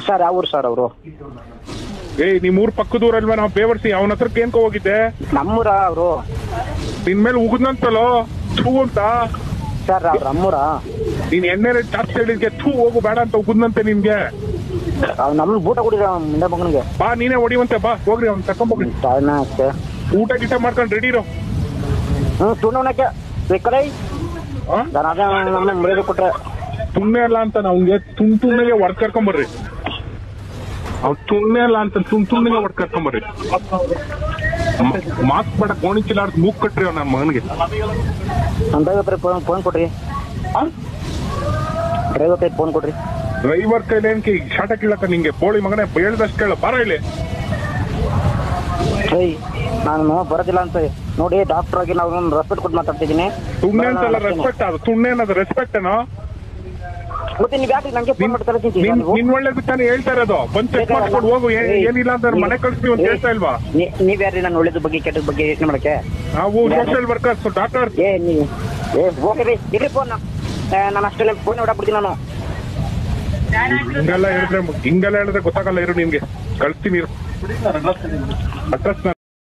Sir ಯಾವ ಊರು sir ಅವರು ಏಯ್ ನಿಮ್ ಊರ್ ಪಕ್ಕದೂರಲ್ವಾ ನಾವು ಬೇವರ್ಸಿ ಅವನ ಹತ್ರಕ್ಕೆ ಏನ್ಕೊ ಹೋಗಿದ್ದೆ ನಮ್ಮೂರ ಅವರು ನಿನ್ ಮೇಲೆ ಉಗಿದ್ನಂತಲೋ ಥೂ ಅಂತ ಸರ್ ಅವ್ರ ನಮ್ಮೂರ ನೀನ್ ಎಣ್ಣೆ ರೇಟ್ ಜಾಸ್ತಿ ಹೇಳಿದ್ಕೆ ಥೂ ಹೋಗು ಬೇಡ ಅಂತ ಉಗಿದ್ನಂತೆ ನಿನ್ಗೆ ಅವ್ನು ನಮ್ಮ ಬೂಟ ಕುಡಿದ ಮುಂದೆ ಮಗನಿಗೆ ಬಾ ನೀನೇ ಹೊಡಿವಂತೆ ಬಾ ಹೋಗ್ರಿ ಅವ್ನ್ ತಕೊಂಬೋಗ್ರಿ ತಾಳ್ನ ಅಷ್ಟೇ ಊಟ ಗೀಟ ಮಾಡ್ಕೊಂಡು ರೆಡಿ ಇರೋ ಹ್ಞೂ ತುಣ್ಣವನಕ್ಕೆ ಬೇಕಡೆ ಆ? ನಾನು ಅದೇ ನಮ್ಮ ಮುರಿದು ಕೊಟ್ರೆ ತುಣ್ಣೆ ಅಲ್ಲ ಅಂತ ಅವ್ನಿಗೆ ತುಣ್ ತುಣ್ಣಿಗೆ ಹೊಡ್ ಕರ್ಕೊಂಬರ್ರಿ ಅವ್ನು ತುಣ್ಣೆ ಅಲ್ಲ ಅಂತ ತುಣ್ ತುಣ್ಣಿಗೆ ಹೊಡ್ ಕರ್ಕೊಂಬರ್ರಿ ಮಾಸ್ಕ್ ಬೇಡ ಕೋಣಿ ಚಿಲ್ಲಾರ್ದು ಮೂಗ್ ಕಟ್ರಿ ನನ್ನ ಮಗನಿಗೆ ನಮ್ಮ ಡ್ರೈವರ್ ಕೈ ಫೋನ್ ಫೋನ್ ಕೊಡ್ರಿ ಡ್ರೈವರ್ ಕೈ ಫೋನ್ ಕೊಡ್ರಿ ಡ್ರೈವರ್ ಕೈಲಿ ಏನ್ಕೆ ಈಗ ಶಾಟ ಕೀಳಕ ನಿಂಗೆ ಪೋಳಿ ಮಗನೇ ಹೇಳ್ದಷ್ಟು ಕೇಳ ಬಾರ ಇಲ್ಲಿ ಏಯ್ ನಾನು ಬರೋದಿಲ್ಲ ಅಂತ ನೋಡಿ ಡಾಕ್ಟರ್ ಆಗಿ ನಾವು ರೆಸ್ಪೆಕ್ಟ್ ಕೊಟ್ಟು ಮಾತಾಡ್ತಿದ್ದೀನಿ ತುಣ್ಣೆ ಅಂತಲ್ಲ ರೆಸ್ಪೆಕ್ಟ್ ಅದು ತುಣ್ಣೆ ಅನ್ನೋದು ರೆಸ್ಪೆಕ್ಟ್ ಏನೋ ಮತ್ತೆ ನೀವು ಯಾಕೆ ನಂಗೆ ಫೋನ್ ಮಾಡಿ ಕಳಿಸ್ತೀನಿ ನಿನ್ ನಿನ್ ಒಳ್ಳೇದು ತಾನೇ ಹೇಳ್ತಾ ಇರೋದು ಬಂದ್ ಚೆಕ್ ಮಾಡ್ಕೊಂಡು ಹೋಗು ಏನ್- ಏನಿಲ್ಲ ಅಂತ ಮನೆ ಕಳಿಸ್ತೀವಿ ಅಂತ ಹೇಳ್ತಾ ಇಲ್ವಾ ನೀವ್ ಯಾರ್ರಿ ನಾನು ಒಳ್ಳೇದು ಬಗ್ಗೆ ಕೆಟ್ಟದ ಬಗ್ಗೆ ಯೋಚನೆ ಮಾಡಕ್ಕೆ ನಾವು ಸೋಷಿಯಲ್ ವರ್ಕರ್ಸ್ ಡಾಕ್ಟರ್ ಏ ನೀ ಏ ಹೋಗ್ರಿ ಇರ್ರಿ ಫೋನ್ ನಾನು ಅಷ್ಟೇ ಫೋನ್ ಹೊಡಬಿಡ್ತೀನಿ ನಾನು ಹಿಂಗೆಲ್ಲ ಹೇಳಿದ್ರೆ ಹಿಂಗೆಲ್ಲ ಹೇಳಿದ್ರೆ ಗೊತ್ತಾಗಲ್ಲ ಇರು ನಿನ್ಗೆ ಕಳಿಸ್ತೀನಿ ಇರು ಅಡ್ರೆಸ್